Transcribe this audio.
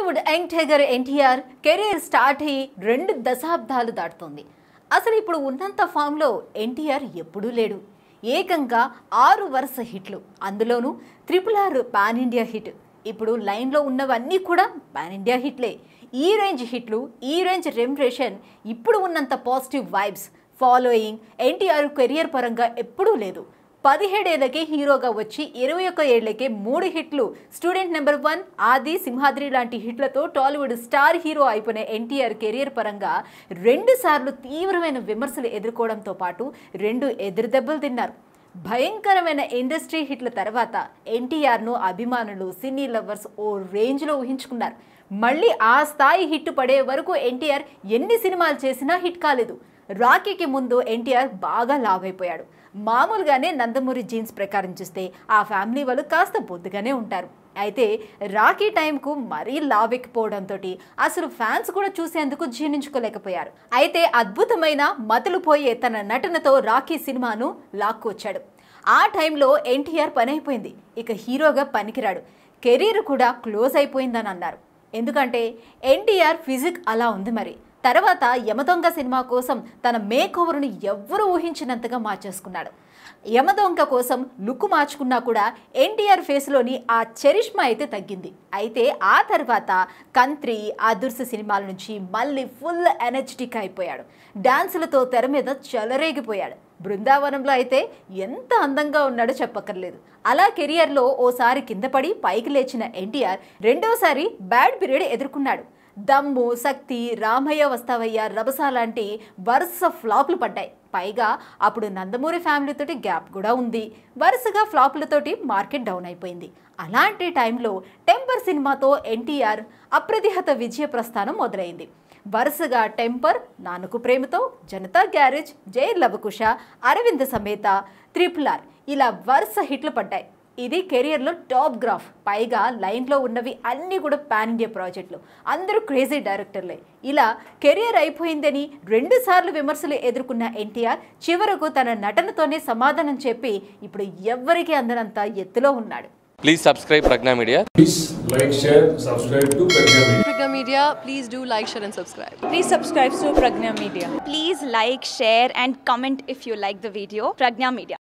Tollywood young tiger NTR career start అయ్యి రెండు దశాబ్దాలు దాటుతోంది అసలు ఇప్పుడు ఉన్నంత ఫామ్లో ఎన్టీఆర్ ఎప్పుడూ లేడు ఏకంగా ఆరు వరుస హిట్లు అందులోనూ triple R pan India hit ఇప్పుడు లైన్లో ఉన్నవన్నీ కూడా పాన్ ఇండియా హిట్లే ఈ రేంజ్ హిట్లు ఈ రేంజ్ రెమ్యునరేషన్ ఇప్పుడు ఉన్నంత positive vibes following NTR career పరంగా ఎప్పుడూ లేదు పదిహేడేళ్లకే హీరోగా వచ్చి ఇరవై ఒక్క ఏళ్లకే మూడు హిట్లు స్టూడెంట్ నెంబర్ వన్ ఆది సింహాద్రి లాంటి హిట్లతో టాలీవుడ్ స్టార్ హీరో అయిపోయిన ఎన్టీఆర్ కెరియర్ పరంగా రెండు సార్లు తీవ్రమైన విమర్శలు ఎదుర్కోవడంతో పాటు రెండు ఎదురు దెబ్బలు తిన్నారు భయంకరమైన ఇండస్ట్రీ హిట్ల తర్వాత ఎన్టీఆర్ను అభిమానులు సినీ లవర్స్ ఓ రేంజ్లో ఊహించుకున్నారు మళ్ళీ ఆ స్థాయి హిట్ పడే వరకు ఎన్టీఆర్ ఎన్ని సినిమాలు చేసినా హిట్ కాలేదు రాకీకి ముందు ఎన్టీఆర్ బాగా లావ్ అయిపోయాడు మామూలుగానే నందమూరి జీన్స్ ప్రకారం చూస్తే ఆ ఫ్యామిలీ వాళ్ళు కాస్త బొద్దుగానే ఉంటారు అయితే రాకీ టైంకు మరీ లావెక్కిపోవడంతో అసలు ఫ్యాన్స్ కూడా చూసేందుకు జీర్ణించుకోలేకపోయారు అయితే అద్భుతమైన మతులు పోయే తన నటనతో రాకీ సినిమాను లాక్కొచ్చాడు ఆ టైంలో ఎన్టీఆర్ పని అయిపోయింది ఇక హీరోగా పనికిరాడు కెరీర్ కూడా క్లోజ్ అయిపోయిందని అన్నారు ఎందుకంటే ఎన్టీఆర్ ఫిజిక్ అలా ఉంది మరి తర్వాత యమదొంగ సినిమా కోసం తన మేక్ ఓవర్ను ఎవ్వరూ ఊహించినంతగా మార్చేసుకున్నాడు యమదొంగ కోసం లుక్ మార్చుకున్నా కూడా ఎన్టీఆర్ ఫేస్లోని ఆ చరిష్మా అయితే తగ్గింది అయితే ఆ తర్వాత కంత్రి అదుర్స్ సినిమాల నుంచి మళ్ళీ ఫుల్ ఎనర్జెటిక్ అయిపోయాడు డాన్సులతో తెర మీద చెలరేగిపోయాడు బృందావనంలో అయితే ఎంత అందంగా ఉన్నాడో చెప్పక్కర్లేదు అలా కెరియర్లో ఓసారి కింద పడి పైకి లేచిన ఎన్టీఆర్ రెండోసారి బ్యాడ్ పీరియడ్ ఎదుర్కొన్నాడు దమ్ము శక్తి రామయ్య వస్తావయ్య రభస లాంటి వరుస ఫ్లాప్లు పడ్డాయి పైగా అప్పుడు నందమూరి ఫ్యామిలీతోటి గ్యాప్ కూడా ఉంది వరుసగా ఫ్లాపులతోటి మార్కెట్ డౌన్ అయిపోయింది అలాంటి టైంలో టెంపర్ సినిమాతో ఎన్టీఆర్ అప్రతిహత విజయ ప్రస్థానం మొదలైంది వరుసగా టెంపర్ నానుకు ప్రేమతో జనతా గ్యారేజ్ జై లవకుశ అరవింద్ సమేత త్రిపుల్ ఆర్ ఇలా వరుస హిట్లు పడ్డాయి ఇది కెరియర్లో టాప్ గ్రాఫ్ పైగా లైన్లో ఉన్నవి అన్నీ కూడా పాన్ ఇండియా ప్రాజెక్టులు అందరూ క్రేజీ డైరెక్టర్లే ఇలా కెరియర్ అయిపోయిందని రెండు సార్లు విమర్శలు ఎదుర్కొన్న ఎన్టీఆర్ చివరకు తన నటనతోనే సమాధానం చెప్పి ఇప్పుడు ఎవ్వరికీ అందనంత ఎత్తులో ఉన్నాడు Please subscribe Pragna Media. Please like, share, subscribe to Pragya Media. Pragya Media, please do like, share, and subscribe. Please subscribe to Pragna Media. Please like, share, and comment if you like the video. Pragna Media.